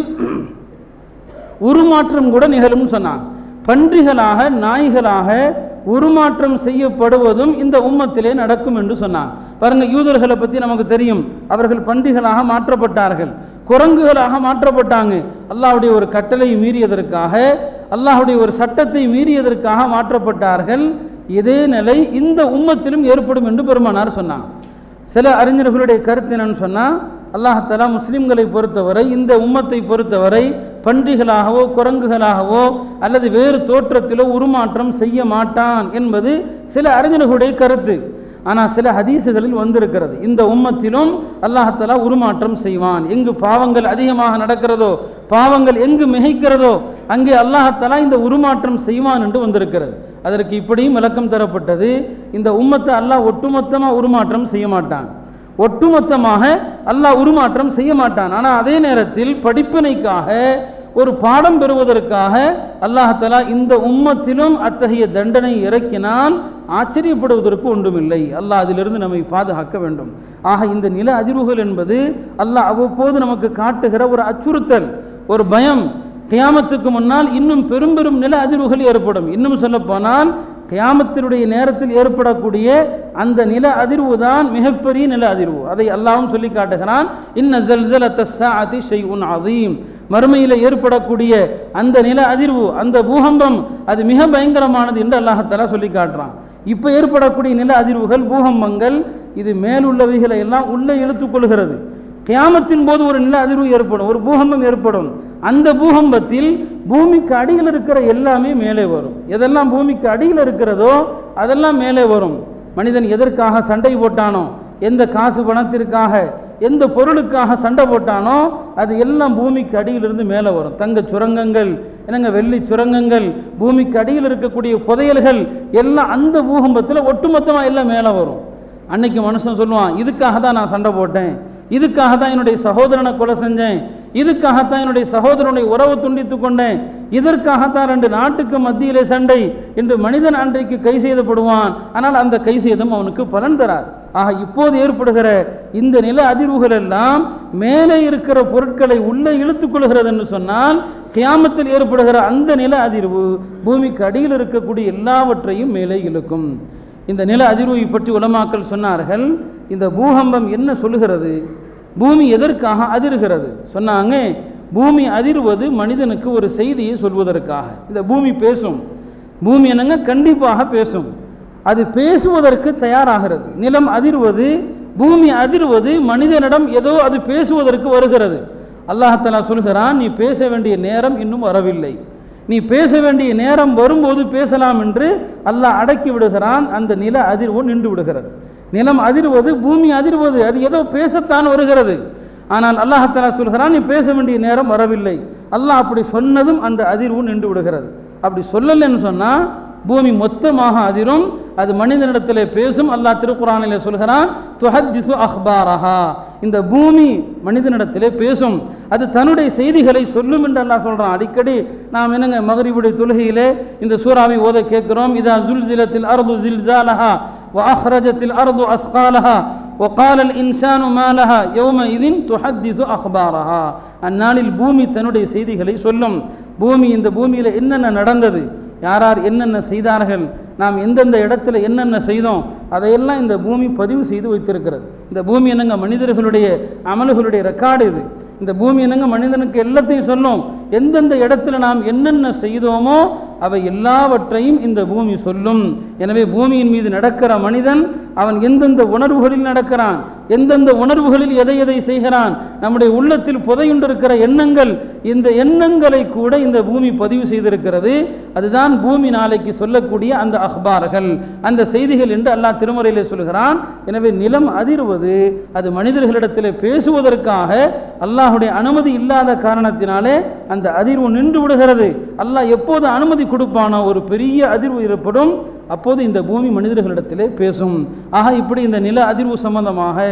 உருமாற்றம் கூட நிகழும்னு சொன்னாங்க பன்றிகளாக நாய்களாக உருமாற்றம் செய்யப்படுவதும் இந்த உம்மத்திலே நடக்கும் என்று சொன்னாங்க பாருங்க யூதர்களை பற்றி நமக்கு தெரியும் அவர்கள் பன்றிகளாக மாற்றப்பட்டார்கள் குரங்குகளாக மாற்றப்பட்டாங்க அல்லாஹ்வுடைய ஒரு கட்டளை மீறியதற்காக அல்லாஹ்வுடைய ஒரு சட்டத்தை மீறியதற்காக மாற்றப்பட்டார்கள் இதே நிலை இந்த உம்மத்திலும் ஏற்படும் என்று பெருமானார் சொன்னாங்க சில அறிஞர்களுடைய கருத்து என்னன்னு சொன்னால் அல்லாஹாலா முஸ்லிம்களை பொறுத்தவரை இந்த உம்மத்தை பொறுத்தவரை பன்றிகளாகவோ குரங்குகளாகவோ அல்லது வேறு தோற்றத்திலோ உருமாற்றம் செய்ய மாட்டான் என்பது சில அறிஞர்களுடைய கருத்து ஆனால் சில ஹதீசுகளில் வந்திருக்கிறது இந்த உம்மத்திலும் அல்லாஹாலா உருமாற்றம் செய்வான் எங்கு பாவங்கள் அதிகமாக நடக்கிறதோ பாவங்கள் எங்கு மிகைக்கிறதோ அங்கே அல்லாஹாலா இந்த உருமாற்றம் செய்வான் என்று வந்திருக்கிறது அதற்கு இப்படியும் விளக்கம் தரப்பட்டது இந்த உம்மத்தை அல்லாஹ் ஒட்டுமொத்தமாக உருமாற்றம் செய்ய மாட்டான் ஒட்டுமொத்தமாக அல்லாஹ் உருமாற்றம் செய்ய மாட்டான் ஆனால் அதே நேரத்தில் படிப்பினைக்காக ஒரு பாடம் பெறுவதற்காக அல்லாஹலா இந்த உம்மத்திலும் அத்தகைய தண்டனை இறக்கினால் ஆச்சரியப்படுவதற்கு ஒன்றுமில்லை அல்லாஹ் அதிலிருந்து நம்மை பாதுகாக்க வேண்டும் ஆக இந்த நில அதிர்வுகள் என்பது அல்லாஹ் அவ்வப்போது நமக்கு காட்டுகிற ஒரு அச்சுறுத்தல் ஒரு பயம் கியாமத்துக்கு முன்னால் இன்னும் பெரும் பெரும் நில அதிர்வுகள் ஏற்படும் இன்னும் சொல்ல போனால் கியாமத்தினுடைய நேரத்தில் ஏற்படக்கூடிய அந்த நில அதிர்வு தான் மிகப்பெரிய நில அதிர்வு அதை அல்லாவும் சொல்லி காட்டுகிறான் இன்ன ஜல்சலத்தி ஷைஉன் அதீம் மறுமையில் ஏற்படக்கூடிய அந்த நில அதிர்வு அந்த பூகம்பம் அது மிக பயங்கரமானது என்று அல்லாஹத்தாலா சொல்லி காட்டுறான் இப்போ ஏற்படக்கூடிய நில அதிர்வுகள் பூகம்பங்கள் இது மேலுள்ளவைகளை எல்லாம் உள்ளே இழுத்துக்கொள்கிறது கியாமத்தின் போது ஒரு நில அதிர்வு ஏற்படும் ஒரு பூகம்பம் ஏற்படும் அந்த பூகம்பத்தில் பூமிக்கு அடியில் இருக்கிற எல்லாமே மேலே வரும் எதெல்லாம் பூமிக்கு அடியில் இருக்கிறதோ அதெல்லாம் மேலே வரும் மனிதன் எதற்காக சண்டை போட்டானோ எந்த காசு பணத்திற்காக எந்த பொருளுக்காக சண்டை போட்டானோ அது எல்லாம் பூமிக்கு அடியிலிருந்து மேலே வரும் தங்க சுரங்கங்கள் என்னங்க வெள்ளி சுரங்கங்கள் பூமிக்கு அடியில் இருக்கக்கூடிய புதையல்கள் எல்லாம் அந்த பூகம்பத்தில் ஒட்டுமொத்தமாக எல்லாம் மேலே வரும் அன்னைக்கு மனுஷன் சொல்லுவான் இதுக்காக தான் நான் சண்டை போட்டேன் இதுக்காக தான் என்னுடைய சகோதரனை கொலை செஞ்சேன் இதுக்காகத்தான் என்னுடைய சகோதரனுடைய உறவு துண்டித்து கொண்டேன் இதற்காகத்தான் ரெண்டு நாட்டுக்கு மத்தியிலே சண்டை என்று மனிதன் அன்றைக்கு கை செய்தப்படுவான் ஆனால் அந்த கை செய்தம் அவனுக்கு பலன் தரார் ஆக இப்போது ஏற்படுகிற இந்த நில அதிர்வுகள் எல்லாம் மேலே இருக்கிற பொருட்களை உள்ளே இழுத்துக் கொள்கிறது என்று சொன்னால் கியாமத்தில் ஏற்படுகிற அந்த நில அதிர்வு பூமிக்கு அடியில் இருக்கக்கூடிய எல்லாவற்றையும் மேலே இழுக்கும் இந்த நில அதிர்வை பற்றி உலமாக்கல் சொன்னார்கள் இந்த பூகம்பம் என்ன சொல்லுகிறது பூமி எதற்காக அதிர்கிறது சொன்னாங்க பூமி அதிர்வது மனிதனுக்கு ஒரு செய்தியை சொல்வதற்காக இந்த பூமி பேசும் பூமி என்னங்க கண்டிப்பாக பேசும் அது பேசுவதற்கு தயாராகிறது நிலம் அதிர்வது பூமி அதிர்வது மனிதனிடம் ஏதோ அது பேசுவதற்கு வருகிறது அல்லாஹலா சொல்கிறான் நீ பேச வேண்டிய நேரம் இன்னும் வரவில்லை நீ பேச வேண்டிய நேரம் வரும்போது பேசலாம் என்று அல்லாஹ் அடக்கி விடுகிறான் அந்த நில அதிர்வு நின்று விடுகிறது நிலம் அதிர்வது பூமி அதிர்வது அது ஏதோ பேசத்தான் வருகிறது ஆனால் அல்லாஹாலா சொல்கிறான் நீ பேச வேண்டிய நேரம் வரவில்லை அல்லாஹ் அப்படி சொன்னதும் அந்த அதிர்வு நின்று விடுகிறது அப்படி சொல்லலைன்னு சொன்னால் பூமி மொத்தமாக அதிரும் அது மனிதனிடத்தில் பேசும் அல்லாஹ் திருக்குறானிலே சொல்கிறான் துஹத்திசு அஹ்பாரஹா இந்த பூமி மனிதனிடத்திலே பேசும் அது தன்னுடைய செய்திகளை சொல்லும் என்று அல்லாஹ் சொல்கிறான் அடிக்கடி நாம் என்னங்க மகரிபுடைய தொழுகையிலே இந்த சூறாவை ஓத கேட்கிறோம் இதா ஜுல்ஜிலத்தில் அர்து ஜில்ஜாலஹா وأخرجت الأرض أثقالها وقال الإنسان ما لها يومئذ تحدث أخبارها அந்நாளில் பூமி தன்னுடைய செய்திகளை சொல்லும் பூமி இந்த பூமியில் என்னென்ன நடந்தது யார் யார் என்னென்ன செய்தார்கள் நாம் எந்தெந்த இடத்துல என்னென்ன செய்தோம் அதையெல்லாம் இந்த பூமி பதிவு செய்து வைத்திருக்கிறது இந்த பூமி என்னங்க மனிதர்களுடைய அமல்களுடைய ரெக்கார்டு இது இந்த பூமி என்னங்க மனிதனுக்கு எல்லாத்தையும் சொல்லும் எந்தெந்த இடத்துல நாம் என்னென்ன செய்தோமோ அவை எல்லாவற்றையும் இந்த பூமி சொல்லும் எனவே பூமியின் மீது நடக்கிற மனிதன் அவன் எந்தெந்த உணர்வுகளில் நடக்கிறான் எந்தெந்த உணர்வுகளில் எதை எதை செய்கிறான் நம்முடைய உள்ளத்தில் புதையுண்டிருக்கிற எண்ணங்கள் இந்த எண்ணங்களை கூட இந்த பூமி பதிவு செய்திருக்கிறது அதுதான் பூமி நாளைக்கு சொல்லக்கூடிய அந்த அஹ்பார்கள் அந்த செய்திகள் என்று அல்லாஹ் திருமுறையிலே சொல்கிறான் எனவே நிலம் அதிர்வது அது மனிதர்களிடத்தில் பேசுவதற்காக அல்லாஹுடைய அனுமதி இல்லாத காரணத்தினாலே அந்த அதிர்வு நின்று விடுகிறது அல்லாஹ் எப்போது அனுமதி கொடுப்பானோ ஒரு பெரிய அதிர்வு ஏற்படும் அப்போது இந்த பூமி மனிதர்களிடத்திலே பேசும் ஆக இப்படி இந்த நில அதிர்வு சம்பந்தமாக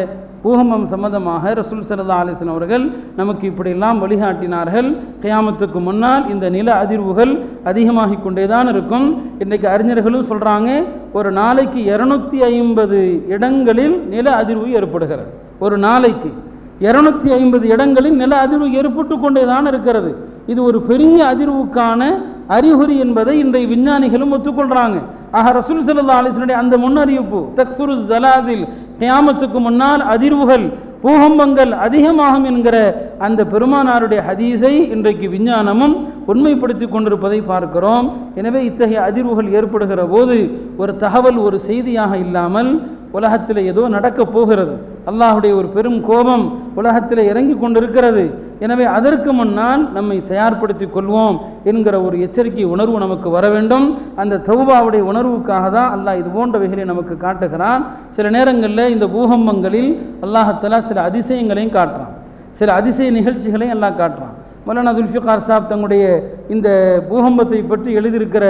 பூகம்பம் சம்பந்தமாக ரசூல் சல்லா அலிஸ்லாம் அவர்கள் நமக்கு இப்படியெல்லாம் வழிகாட்டினார்கள் கியாமத்துக்கு முன்னால் இந்த நில அதிர்வுகள் அதிகமாகிக் கொண்டே தான் இருக்கும் இன்றைக்கு அறிஞர்களும் சொல்கிறாங்க ஒரு நாளைக்கு இரநூத்தி ஐம்பது இடங்களில் நில அதிர்வு ஏற்படுகிறது ஒரு நாளைக்கு இருநூத்தி ஐம்பது இடங்களில் நில அதிர்வு ஏற்பட்டு கொண்டே தான் இருக்கிறது இது ஒரு பெரிய அதிர்வுக்கான அறிகுறி என்பதை இன்றைய விஞ்ஞானிகளும் ஒத்துக்கொள்றாங்க ஆக ரசூல் சல்லா அலிஸ்னுடைய அந்த முன்னறிவிப்பு தக்சுரு ஜலாதில் கியாமத்துக்கு முன்னால் அதிர்வுகள் பூகம்பங்கள் அதிகமாகும் என்கிற அந்த பெருமானாருடைய ஹதீஸை இன்றைக்கு விஞ்ஞானமும் உண்மைப்படுத்தி கொண்டிருப்பதை பார்க்கிறோம் எனவே இத்தகைய அதிர்வுகள் ஏற்படுகிற போது ஒரு தகவல் ஒரு செய்தியாக இல்லாமல் உலகத்தில் ஏதோ நடக்கப் போகிறது அல்லாஹுடைய ஒரு பெரும் கோபம் உலகத்தில் இறங்கி கொண்டிருக்கிறது எனவே அதற்கு முன்னால் நம்மை தயார்படுத்திக் கொள்வோம் என்கிற ஒரு எச்சரிக்கை உணர்வு நமக்கு வர வேண்டும் அந்த தௌபாவுடைய உணர்வுக்காக தான் அல்லாஹ் இது போன்றவைகளை நமக்கு காட்டுகிறான் சில நேரங்களில் இந்த பூகம்பங்களில் அல்லாஹத்தலா சில அதிசயங்களையும் காட்டுறான் சில அதிசய நிகழ்ச்சிகளையும் எல்லாம் காட்டுறான் மௌலானா துல்ஃபிகார் சாப் தங்களுடைய இந்த பூகம்பத்தை பற்றி எழுதியிருக்கிற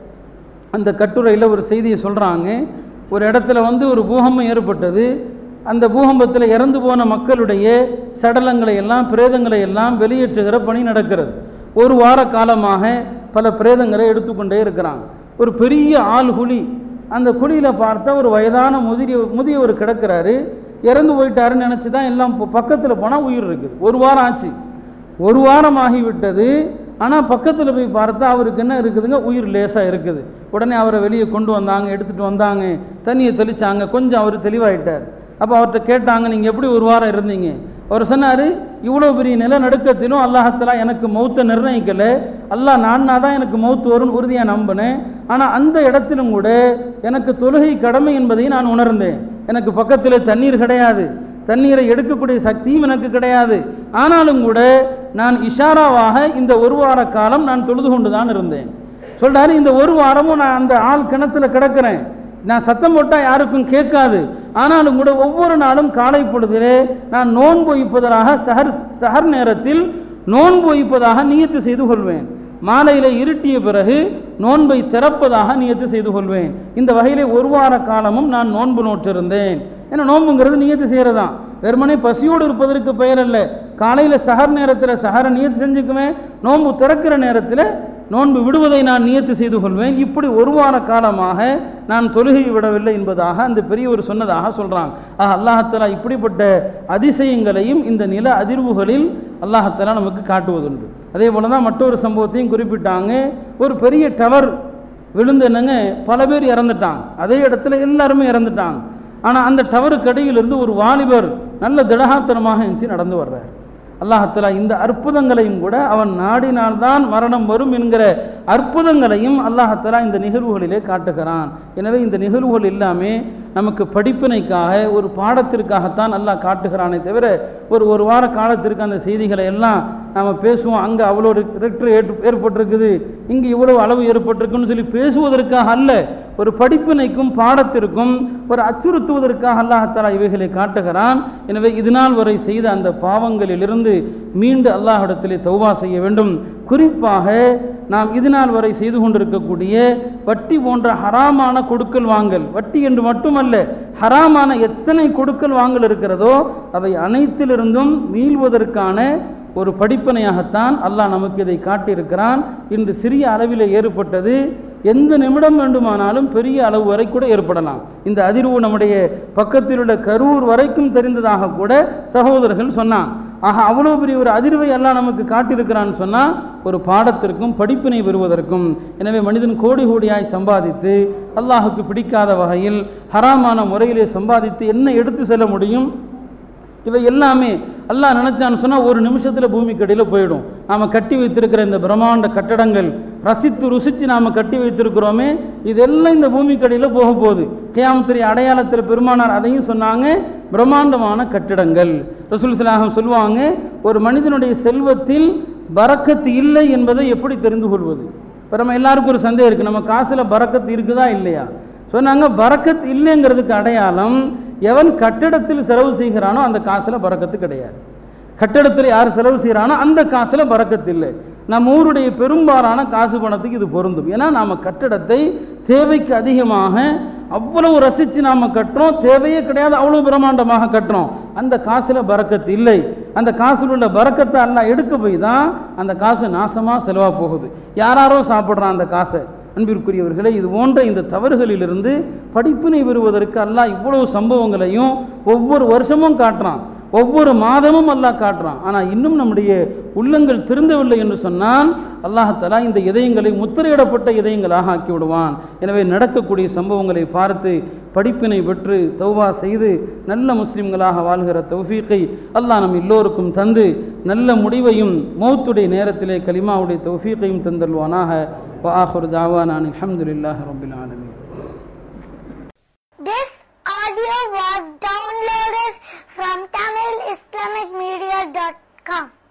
அந்த கட்டுரையில் ஒரு செய்தியை சொல்கிறாங்க ஒரு இடத்துல வந்து ஒரு பூகம்பம் ஏற்பட்டது அந்த பூகம்பத்தில் இறந்து போன மக்களுடைய சடலங்களை எல்லாம் பிரேதங்களை எல்லாம் வெளியேற்றுகிற பணி நடக்கிறது ஒரு வார காலமாக பல பிரேதங்களை எடுத்துக்கொண்டே இருக்கிறாங்க ஒரு பெரிய ஆள் குழி அந்த குழியில் பார்த்தா ஒரு வயதான முதிய முதியவர் கிடக்கிறாரு இறந்து போயிட்டாருன்னு நினச்சி தான் எல்லாம் பக்கத்தில் போனால் உயிர் இருக்குது ஒரு வாரம் ஆச்சு ஒரு வாரம் ஆகிவிட்டது ஆனால் பக்கத்தில் போய் பார்த்தா அவருக்கு என்ன இருக்குதுங்க உயிர் லேசாக இருக்குது உடனே அவரை வெளியே கொண்டு வந்தாங்க எடுத்துகிட்டு வந்தாங்க தண்ணியை தெளிச்சாங்க கொஞ்சம் அவர் தெளிவாயிட்டார் அப்போ அவர்கிட்ட கேட்டாங்க நீங்கள் எப்படி ஒரு வாரம் இருந்தீங்க அவர் சொன்னார் இவ்வளோ பெரிய நிலநடுக்கத்திலும் அல்லாஹத்தலா எனக்கு மௌத்தை நிர்ணயிக்கலை அல்லாஹ் நான்னா தான் எனக்கு மௌத்து வரும்னு உறுதியாக நம்பினேன் ஆனால் அந்த இடத்திலும் கூட எனக்கு தொழுகை கடமை என்பதை நான் உணர்ந்தேன் எனக்கு பக்கத்தில் தண்ணீர் கிடையாது தண்ணீரை எடுக்கக்கூடிய சக்தியும் எனக்கு கிடையாது ஆனாலும் கூட நான் இஷாராவாக இந்த ஒரு வார காலம் நான் தொழுது கொண்டு தான் இருந்தேன் சொல்றாரு இந்த ஒரு வாரமும் நான் அந்த ஆள் கிணத்துல கிடக்கிறேன் நான் சத்தம் போட்டால் யாருக்கும் கேட்காது ஆனாலும் கூட ஒவ்வொரு நாளும் காலை பொழுதிலே நான் நோன்பு வைப்பதாக சஹர் சஹர் நேரத்தில் நோன்பு வைப்பதாக நியத்து செய்து கொள்வேன் மாலையில் இருட்டிய பிறகு நோன்பை திறப்பதாக நியத்து செய்து கொள்வேன் இந்த வகையிலே ஒரு வார காலமும் நான் நோன்பு நோற்றிருந்தேன் ஏன்னா நோன்புங்கிறது நியத்து செய்கிறதான் வெறுமனே பசியோடு இருப்பதற்கு பெயர் அல்ல காலையில் சஹர் நேரத்தில் சஹரை நியத்து செஞ்சுக்குவேன் நோன்பு திறக்கிற நேரத்தில் நோன்பு விடுவதை நான் நியத்து செய்து கொள்வேன் இப்படி ஒரு வார காலமாக நான் தொழுகை விடவில்லை என்பதாக அந்த பெரியவர் சொன்னதாக சொல்கிறாங்க ஆக அல்லாஹத்தலா இப்படிப்பட்ட அதிசயங்களையும் இந்த நில அதிர்வுகளில் அல்லாஹத்தலா நமக்கு காட்டுவதுண்டு அதே போல தான் மற்றொரு சம்பவத்தையும் குறிப்பிட்டாங்க ஒரு பெரிய டவர் விழுந்து என்னங்க பல பேர் இறந்துட்டாங்க அதே இடத்துல எல்லாருமே இறந்துட்டாங்க ஆனால் அந்த டவருக்கு அடியிலிருந்து ஒரு வாலிபர் நல்ல திடகாத்திரமாக இருந்துச்சு நடந்து வர்றார் அல்லாஹத்தலா இந்த அற்புதங்களையும் கூட அவன் நாடினால்தான் மரணம் வரும் என்கிற அற்புதங்களையும் அல்லாஹத்தலா இந்த நிகழ்வுகளிலே காட்டுகிறான் எனவே இந்த நிகழ்வுகள் எல்லாமே நமக்கு படிப்பினைக்காக ஒரு பாடத்திற்காகத்தான் அல்லாஹ் காட்டுகிறானே தவிர ஒரு ஒரு வார காலத்திற்கு அந்த செய்திகளை எல்லாம் நாம் பேசுவோம் அங்கே அவ்வளோ ரெக்டர் ஏற்பட்டிருக்குது இங்கே இவ்வளோ அளவு ஏற்பட்டிருக்குன்னு சொல்லி பேசுவதற்காக அல்ல ஒரு படிப்பினைக்கும் பாடத்திற்கும் ஒரு அச்சுறுத்துவதற்காக அல்லாஹாலா இவைகளை காட்டுகிறான் எனவே இதுநாள் வரை செய்த அந்த பாவங்களிலிருந்து மீண்டு அல்லாஹிடத்திலே தௌபா செய்ய வேண்டும் குறிப்பாக நாம் இதுநாள் வரை செய்து கொண்டிருக்கக்கூடிய வட்டி போன்ற ஹராமான கொடுக்கல் வாங்கல் வட்டி என்று மட்டுமல்ல ஹராமான எத்தனை கொடுக்கல் வாங்கல் இருக்கிறதோ அவை அனைத்திலிருந்தும் மீள்வதற்கான ஒரு படிப்பனையாகத்தான் அல்லாஹ் நமக்கு இதை காட்டியிருக்கிறான் இன்று சிறிய அளவில் ஏற்பட்டது எந்த நிமிடம் வேண்டுமானாலும் பெரிய அளவு வரை கூட ஏற்படலாம் இந்த அதிர்வு நம்முடைய பக்கத்தில் உள்ள கரூர் வரைக்கும் தெரிந்ததாக கூட சகோதரர்கள் சொன்னான் ஆக அவ்வளோ பெரிய ஒரு அதிர்வை எல்லாம் நமக்கு காட்டியிருக்கிறான்னு சொன்னால் ஒரு பாடத்திற்கும் படிப்பினை பெறுவதற்கும் எனவே மனிதன் கோடி கோடியாய் சம்பாதித்து அல்லாஹுக்கு பிடிக்காத வகையில் ஹராமான முறையிலே சம்பாதித்து என்ன எடுத்து செல்ல முடியும் இவை எல்லாமே அல்லாஹ் நினச்சான்னு சொன்னால் ஒரு நிமிஷத்தில் பூமிக்கடியில் போயிடும் நாம் கட்டி வைத்திருக்கிற இந்த பிரம்மாண்ட கட்டடங்கள் ரசித்து ருசித்து நாம் கட்டி வைத்திருக்கிறோமே இதெல்லாம் இந்த பூமிக்கடியில் போக போகுது கியாமத்திரி அடையாளத்தில் பெருமானார் அதையும் சொன்னாங்க பிரம்மாண்டமான கட்டிடங்கள் ரசூல் சலாகம் சொல்லுவாங்க ஒரு மனிதனுடைய செல்வத்தில் பறக்கத்து இல்லை என்பதை எப்படி தெரிந்து கொள்வது இப்போ நம்ம எல்லாருக்கும் ஒரு சந்தேகம் இருக்குது நம்ம காசில் பறக்கத்து இருக்குதா இல்லையா சொன்னாங்க பறக்கத் இல்லைங்கிறதுக்கு அடையாளம் எவன் கட்டிடத்தில் செலவு செய்கிறானோ அந்த காசில் பறக்கத்து கிடையாது கட்டிடத்தில் யார் செலவு செய்கிறானோ அந்த காசில் பறக்கத்து இல்லை நம்ம ஊருடைய பெரும்பாலான காசு பணத்துக்கு இது பொருந்தும் ஏன்னா நாம் கட்டிடத்தை தேவைக்கு அதிகமாக அவ்வளவு ரசிச்சு நாம கட்டுறோம் தேவையே கிடையாது அவ்வளவு பிரம்மாண்டமாக கட்டுறோம் அந்த காசுல பறக்கத்து இல்லை அந்த காசுல உள்ள பறக்கத்தை எல்லாம் எடுக்க போய் தான் அந்த காசு நாசமா செலவா போகுது யாராரோ சாப்பிடுறான் அந்த காசை அன்பிற்குரியவர்களே இது போன்ற இந்த தவறுகளிலிருந்து படிப்பினை பெறுவதற்கு அல்லாஹ் இவ்வளவு சம்பவங்களையும் ஒவ்வொரு வருஷமும் காட்டுறான் ஒவ்வொரு மாதமும் அல்லாஹ் காட்டுறான் ஆனால் இன்னும் நம்முடைய உள்ளங்கள் திருந்தவில்லை என்று சொன்னால் அல்லாஹாலா இந்த இதயங்களை முத்திரையிடப்பட்ட இதயங்களாக ஆக்கி விடுவான் எனவே நடக்கக்கூடிய சம்பவங்களை பார்த்து படிப்பினை பெற்று தௌபா செய்து நல்ல முஸ்லிம்களாக வாழ்கிற தௌஃபீக்கை அல்லாஹ் நம் எல்லோருக்கும் தந்து நல்ல முடிவையும் மௌத்துடைய நேரத்திலே கலிமாவுடைய தௌஃபீக்கையும் தந்தல்வானாக வாஹுர் தாவானான் அல்ஹம்துலில்லாஹி ரப்பில் ஆலமீன்
This audio was downloaded from TamilIslamicMedia.com.